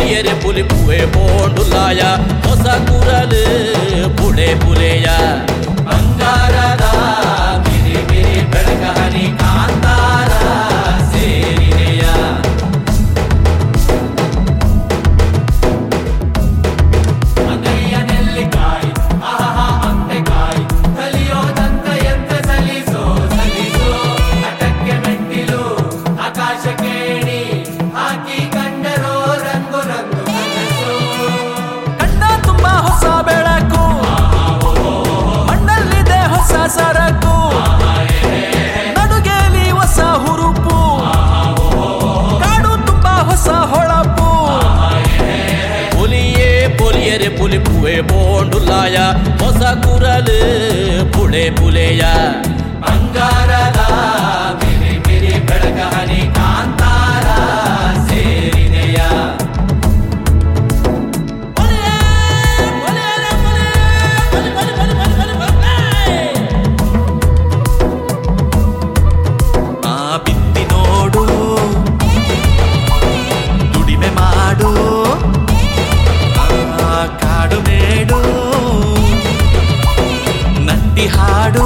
ಪೊಲಿಯರೆ ಪುಲಿ ಪುವೆ ಬೋಂಡುಲಾಯ ಹೊಸ ಕುರಲು ಪುಳೆ ಪುಲೆಯ ಬಂಗಾರದ ಬಿರಿ ಬಿರಿ ಬೆಳಕ ಹನಿ ಕಾಂತಾರ ಸೇರಿದೆಯ ಅಂಗೈಯ ನೆಲ್ಲಿಕಾಯಿ ಆಹಾ ಅಂತೆಕಾಯಿ ಕಲಿಯೋದಂತ ಎಂತ ಸಲಿಸೋ ಸಲಿಸೋ ಹಠಕ್ಕೆ ಮೆಟ್ಟಿಲು ಆಕಾಶ ಕೇಳಿ ಹಾಕಿ ಕಂಡರೋ ರಂಗು ರಂಗು ಕನಸು ಕಣ್ಣ ತುಂಬಾ ಹೊಸ ಬೆಳಕು ಮಣ್ಣಲ್ಲಿದೆ ಹೊಸ ಸರಕು ನಡುಗೆಲಿ ಹೊಸ ಹುರುಪು ಕಾಡು ತುಂಬಾ ಹೊಸ ಹೊಳಪು ಪುಲಿಯೇ ಪೊಲಿಯರೆ ಪುಲಿ ಪುವೆ ಬೋಂಡುಲಾಯ ಹೊಸ ಕುರಲು ಪುಳೆ ಪುಲೆಯ ಬಂಗಾರದ ಬಿರಿ ಬಿರಿ ಬೆಳಕ ಹನಿ ಕಾಂತಾರ ಸೇರಿದೆಯ ಆ ಬಿತ್ತಿ ನೋಡು ದುಡಿಮೆ ಮಾಡು ಆ ಕಾಡು ಮೇಡು ನಟ್ಟಿ ಹಾಡು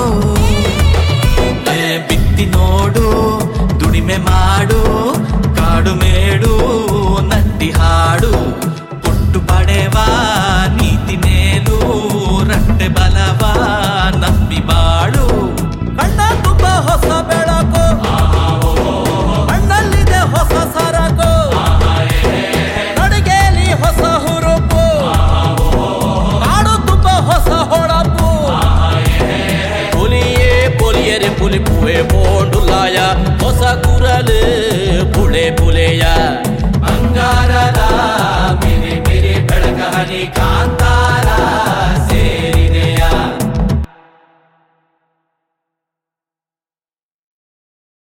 ಏ ಬಿತ್ತಿ ನೋಡು ದುಡಿಮೆ ಮಾಡು ಕಾಡು ಮೇಡು ನಟ್ಟಿ ಹಾಡು ಕೊಟ್ಟು ಪಡೆವ ನೀತಿ ಮೇಲು ರಟ್ಟೆ ಬಲವ ನಂಬಿ ಬಾಳು ಕಣ್ಣ ತುಂಬ ಹೊಸ ಬೆಳಕು ಮಣ್ಣಲ್ಲಿದೆ ಹೊಸ ಸರಕು ನಡಿಗೆಲಿ ಹೊಸ ಹುರುಪು ಕಾಡು ತುಂಬ ಹೊಸ ಹೊಳಪು ಪುಲಿಯೇ ಪೊಲಿಯರೆ ಪುಲಿ ಪುವೆ ಬೋಂಡುಲಾಯ ಹೊಸ ಕುರಲು ಪುಳೆ ಪುಲೆಯ ಬಂಗಾರದ ಬಿರಿ ಬಿರಿ ಬೆಳಕ ಹನಿ ಕಾಂತಾರ